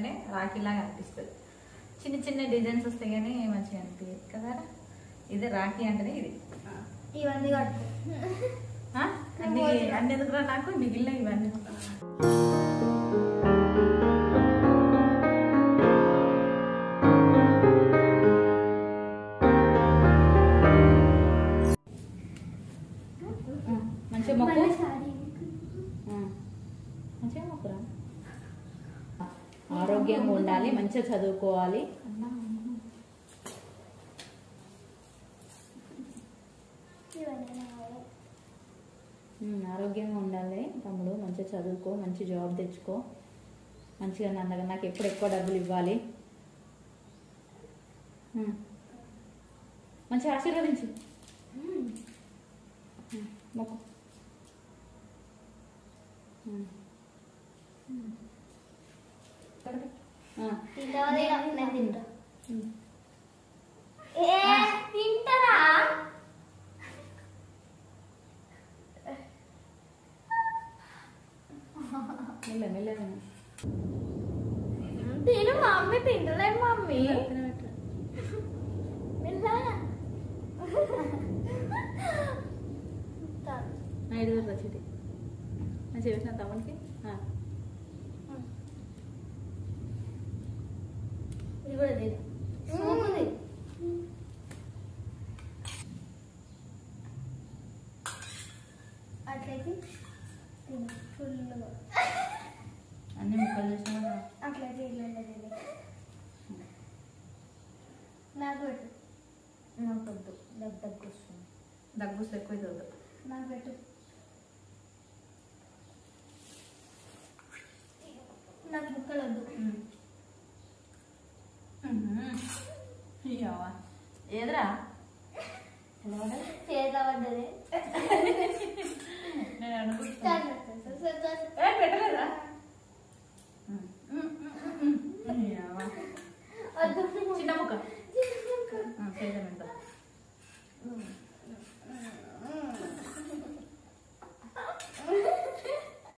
కట్టుకుంటేనే రాఖీలాగా అనిపిస్తుంది చిన్న చిన్న డిజైన్స్ వస్తాయి కానీ మంచిగా అనిపించదు కదా ఇది రాఖీ అంటేనే ఇది ఇవన్నీ కట్టుకో ఆ? అన్ని అన్ని ఎందుకురా నాకు మిగిలిన ఇవన్నీ ఆ, మంచిగా మొక్కు మళ్ళీ సారీ ఆ, మంచిగా మొక్కురా ఆరోగ్యంగా ఉండాలి మంచిగా చదువుకోవాలి ఇవన్నీ నావే. ఉమ్, ఆరోగ్యంగా ఉండాలి తమ్ముడు మంచిగా చదువుకో మంచి జాబ్ తెచ్చుకో మంచిగా నన్నగా నాకు ఎప్పుడు ఎక్కువ డబ్బులు ఇవ్వాలి ఉమ్. మంచిగా ఆశీర్వదించు మ్మ్. ఉమ్, మొక్కు ఉమ్. ఆ, తింటావా లేదా? నేను తింటా ఉమ్. ఏ తింటారా మెల్ల మెల్లగా తిను మమ్మీ తింటలేదు మమ్మీ తినబెట్టు. మెల్లగా నా ఐదు వేలు వచ్చింది నేను చెప్పిన తమ్మునికి ఆ. ఇది కూడా తిను సూపుది అట్లయితే తిను ఫుల్గా అన్ని ముక్కలు చేసినా కూడా అట్లయితే ఇట్లా తిను నాకు పెట్టు నాకు వద్దు దగ్గు దగ్గు వస్తుంది దగ్గు ఎక్కువ అవుతుంది నాకు పెట్టు నాకు ముక్కలు వద్దు అయ్యవా ఏదిరా చేతిలో పడ్డది నేను అనుకుంటున్నా చాలు, చాలు, చాలు, చాలు. ఏ పెట్టలేదా అయ్యవ్వ. వద్దు. చిన్న ముక్క చిన్న ముక్క. చేద్దాం ఎంత